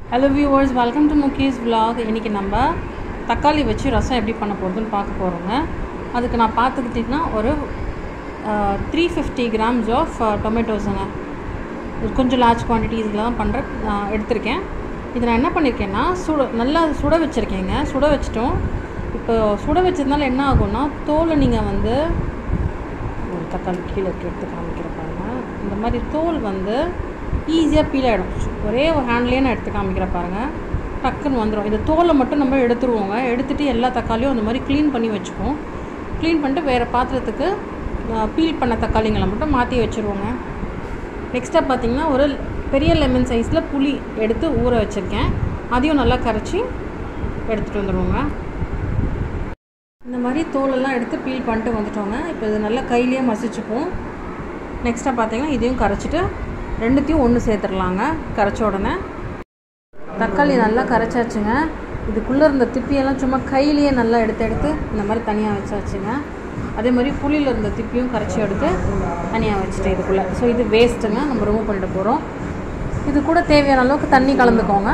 hello viewers welcome to முக்கீஸ் vlog இன்றைக்கி நம்ம தக்காளி வச்சு ரசம் எப்படி பண்ண போகிறதுன்னு பார்க்க போகிறோங்க அதுக்கு நான் பார்த்துக்கிட்டிங்கன்னா ஒரு த்ரீ ஃபிஃப்டி கிராம்ஸ் ஆஃப் டொமேட்டோஸுங்க இது கொஞ்சம் லார்ஜ் குவான்டிட்டிஸில் தான் பண்ணுற நான் எடுத்திருக்கேன் இது நான் என்ன பண்ணியிருக்கேன்னா சுட நல்லா சுட வச்சுருக்கேங்க சுட வச்சிட்டோம் இப்போ சுட வச்சதுனால என்ன ஆகும்னா தோலை நீங்கள் வந்து ஒரு தக்காளி கீழே இருக்கு எடுத்து காமிக்கிற பாருங்க இந்த மாதிரி தோல் வந்து ஈஸியாக பீல் ஆகிடும் ஒரே ஒரு ஹேண்ட்லேயே நான் எடுத்து காமிக்கிற பாருங்க டக்குன்னு வந்துடும் இந்த தோலை மட்டும் நம்ம எடுத்துருவோங்க எடுத்துகிட்டு எல்லா தக்காளியும் அந்த மாதிரி க்ளீன் பண்ணி வச்சுப்போம் க்ளீன் பண்ணிட்டு வேறு பாத்திரத்துக்கு பீல் பண்ண தக்காளிங்களை மட்டும் மாற்றி வச்சுருவோங்க நெக்ஸ்ட்டாக பார்த்தீங்கன்னா ஒரு பெரிய லெமன் சைஸில் புளி எடுத்து ஊற வச்சுருக்கேன் அதையும் நல்லா கரைச்சி எடுத்துகிட்டு வந்துடுவோங்க இந்த மாதிரி தோலெல்லாம் எடுத்து பீல் பண்ணிட்டு வந்துட்டோங்க இப்போ இது நல்லா கையிலேயே மசிச்சுப்போம் நெக்ஸ்ட்டாக பார்த்தீங்கன்னா இதையும் கரைச்சிட்டு ரெண்டுத்தையும் ஒன்று சேர்த்துடலாங்க கரைச்ச உடனே தக்காளி நல்லா கரைச்சாச்சுங்க இதுக்குள்ளே இருந்த திப்பியெல்லாம் சும்மா கையிலேயே நல்லா எடுத்து எடுத்து இந்த மாதிரி தனியாக வச்சாச்சுங்க அதே மாதிரி புளியில் இருந்த திப்பியும் கரைச்சி எடுத்து தனியாக வச்சுட்டேன் இதுக்குள்ளே ஸோ இது வேஸ்ட்டுங்க நம்ம ரிமூவ் பண்ணிட்டு போகிறோம் இது கூட தேவையான அளவுக்கு தண்ணி கலந்துக்கோங்க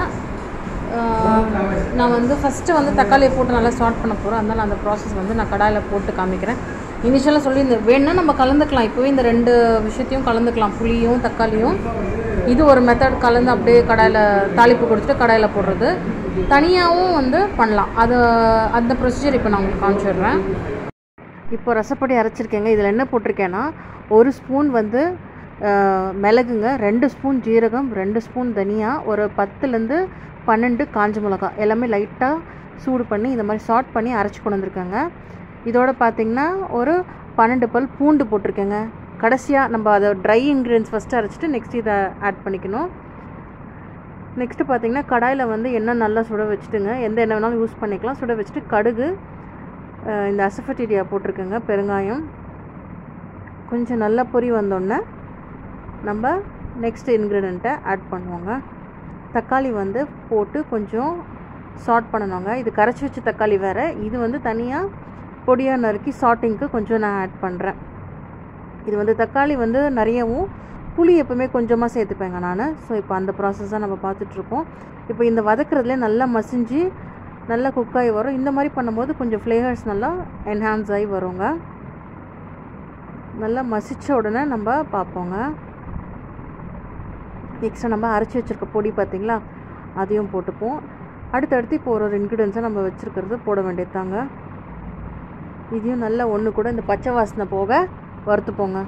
நான் வந்து ஃபஸ்ட்டு வந்து தக்காளியை போட்டு நல்லா ஸ்டார்ட் பண்ண போகிறேன் அதனால் அந்த ப்ராசஸ் வந்து நான் கடாயில் போட்டு காமிக்கிறேன் இனிஷியலாக சொல்லி இந்த வேணுன்னா நம்ம கலந்துக்கலாம் இப்போவே இந்த ரெண்டு விஷயத்தையும் கலந்துக்கலாம் புளியும் தக்காளியும் இது ஒரு மெத்தட் கலந்து அப்படியே கடாயில் தாளிப்பு கொடுத்துட்டு கடாயில் போடுறது தனியாகவும் வந்து பண்ணலாம் அது அந்த ப்ரொசீஜர் இப்போ நான் உங்களுக்கு காமிச்சிடுறேன் இப்போ ரசப்பொடி அரைச்சிருக்கேங்க இதில் என்ன போட்டிருக்கேன்னா ஒரு ஸ்பூன் வந்து மிளகுங்க ரெண்டு ஸ்பூன் ஜீரகம் ரெண்டு ஸ்பூன் தனியா ஒரு பத்துலேருந்து பன்னெண்டு காஞ்ச மிளகா எல்லாமே லைட்டாக சூடு பண்ணி இந்த மாதிரி சாட் பண்ணி அரைச்சி கொண்டு வந்திருக்கேங்க இதோட பார்த்திங்கன்னா ஒரு பன்னெண்டு பல் பூண்டு போட்டிருக்கேங்க கடைசியாக நம்ம அதை ட்ரை இன்க்ரீடியன்ஸ் ஃபஸ்ட்டு அரைச்சிட்டு நெக்ஸ்ட் இதை ஆட் பண்ணிக்கணும் நெக்ஸ்ட்டு பார்த்திங்கன்னா கடாயில் வந்து எண்ணெய் நல்லா சுட வச்சுட்டுங்க எந்த எண்ணெய் வேணாலும் யூஸ் பண்ணிக்கலாம் சுட வச்சுட்டு கடுகு இந்த அசஃபட்டிடியா போட்டிருக்கேங்க பெருங்காயம் கொஞ்சம் நல்லா பொரி வந்தோடனே நம்ம நெக்ஸ்ட் இன்க்ரீடியண்ட்டை ஆட் பண்ணுவோங்க தக்காளி வந்து போட்டு கொஞ்சம் சாட் பண்ணணுங்க இது கரைச்சி வச்ச தக்காளி வேறு இது வந்து தனியாக பொடியாக நறுக்கி சாட்டிங்க்கு கொஞ்சம் நான் ஆட் பண்ணுறேன் இது வந்து தக்காளி வந்து நிறையவும் புளி எப்பவுமே கொஞ்சமாக சேர்த்துப்பேங்க நான் ஸோ இப்போ அந்த ப்ராசஸ் தான் நம்ம பார்த்துட்ருக்கோம் இப்போ இந்த வதக்குறதுலேயே நல்லா மசிஞ்சு நல்லா குக் ஆகி வரும் இந்த மாதிரி பண்ணும்போது கொஞ்சம் ஃப்ளேவர்ஸ் நல்லா என்ஹான்ஸ் ஆகி வருங்க நல்லா மசித்த உடனே நம்ம பார்ப்போங்க நெக்ஸ்ட்டு நம்ம அரைச்சி வச்சுருக்க பொடி பார்த்திங்களா அதையும் போட்டுப்போம் அடுத்தடுத்து இப்போ ஒரு ஒரு இன்க்ரீடியன்ஸை நம்ம வச்சுருக்கிறது போட வேண்டியது தாங்க இதையும் நல்லா ஒன்று கூட இந்த பச்சை வாசனை போக வறுத்துப்போங்க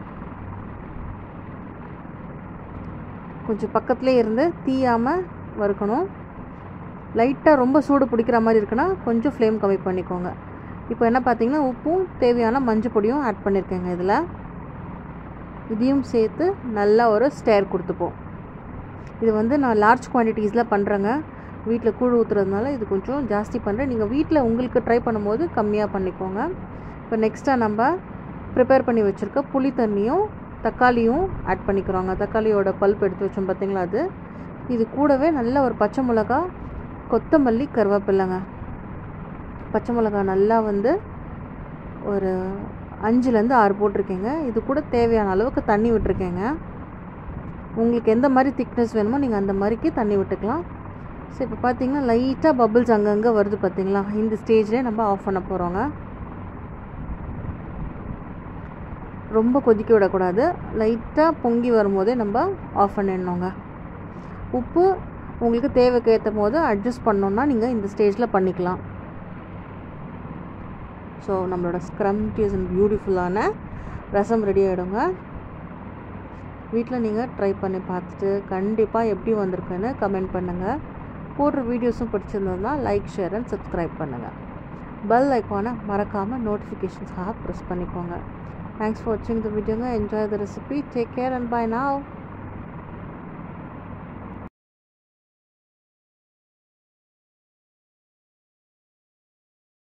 கொஞ்சம் பக்கத்துலேயே இருந்து தீயாமல் வறுக்கணும் லைட்டாக ரொம்ப சூடு பிடிக்கிற மாதிரி இருக்குன்னா கொஞ்சம் ஃப்ளேம் கம்மி பண்ணிக்கோங்க இப்போ என்ன பார்த்தீங்கன்னா உப்பும் தேவையான மஞ்சள் பொடியும் ஆட் பண்ணியிருக்கேங்க இதில் இதையும் சேர்த்து நல்லா ஒரு ஸ்டேர் கொடுத்துப்போம் இது வந்து நான் லார்ஜ் குவான்டிட்டிஸில் பண்ணுறேங்க வீட்டில் கூழ் ஊற்றுறதுனால இது கொஞ்சம் ஜாஸ்தி பண்ணுறேன் நீங்கள் வீட்டில் உங்களுக்கு ட்ரை பண்ணும்போது கம்மியாக பண்ணிக்கோங்க இப்போ நெக்ஸ்ட்டாக நம்ம ப்ரிப்பேர் பண்ணி வச்சுருக்க புளி தண்ணியும் தக்காளியும் ஆட் பண்ணிக்கிறோங்க தக்காளியோட பல்ப் எடுத்து வச்சோம் பார்த்தீங்களா அது இது கூடவே நல்ல ஒரு பச்சை மிளகா கொத்தமல்லி கருவேப்பில்லைங்க பச்சை மிளகா நல்லா வந்து ஒரு அஞ்சுலேருந்து ஆறு போட்டிருக்கேங்க இது கூட தேவையான அளவுக்கு தண்ணி விட்டுருக்கேங்க உங்களுக்கு எந்த மாதிரி திக்னஸ் வேணுமோ நீங்கள் அந்த மாதிரிக்கு தண்ணி விட்டுக்கலாம் ஸோ இப்போ பார்த்தீங்கன்னா லைட்டாக பபிள்ஸ் அங்கங்கே வருது பார்த்தீங்களா இந்த ஸ்டேஜ்லேயே நம்ம ஆஃப் பண்ண போகிறோங்க ரொம்ப கொதிக்க விடக்கூடாது லைட்டாக பொங்கி வரும்போதே நம்ம ஆஃப் பண்ணிடணுங்க உப்பு உங்களுக்கு தேவைக்கு ஏற்ற போது அட்ஜஸ்ட் பண்ணோன்னா நீங்கள் இந்த ஸ்டேஜில் பண்ணிக்கலாம் ஸோ நம்மளோட ஸ்க்ரம்டியஸ் அண்ட் பியூட்டிஃபுல்லான ரசம் ரெடி ஆகிடுங்க வீட்டில் நீங்கள் ட்ரை பண்ணி பார்த்துட்டு கண்டிப்பாக எப்படி வந்திருக்குன்னு கமெண்ட் பண்ணுங்கள் போடுற வீடியோஸும் பிடிச்சிருந்ததுன்னா லைக் ஷேர் அண்ட் சப்ஸ்கிரைப் பண்ணுங்கள் பெல் ஐக்கானை மறக்காமல் நோட்டிஃபிகேஷன்ஸாக ப்ரெஸ் பண்ணிக்கோங்க தேங்க்ஸ் ஃபார் வாட்சிங் த வீடியோங்க enjoy the recipe take care and bye now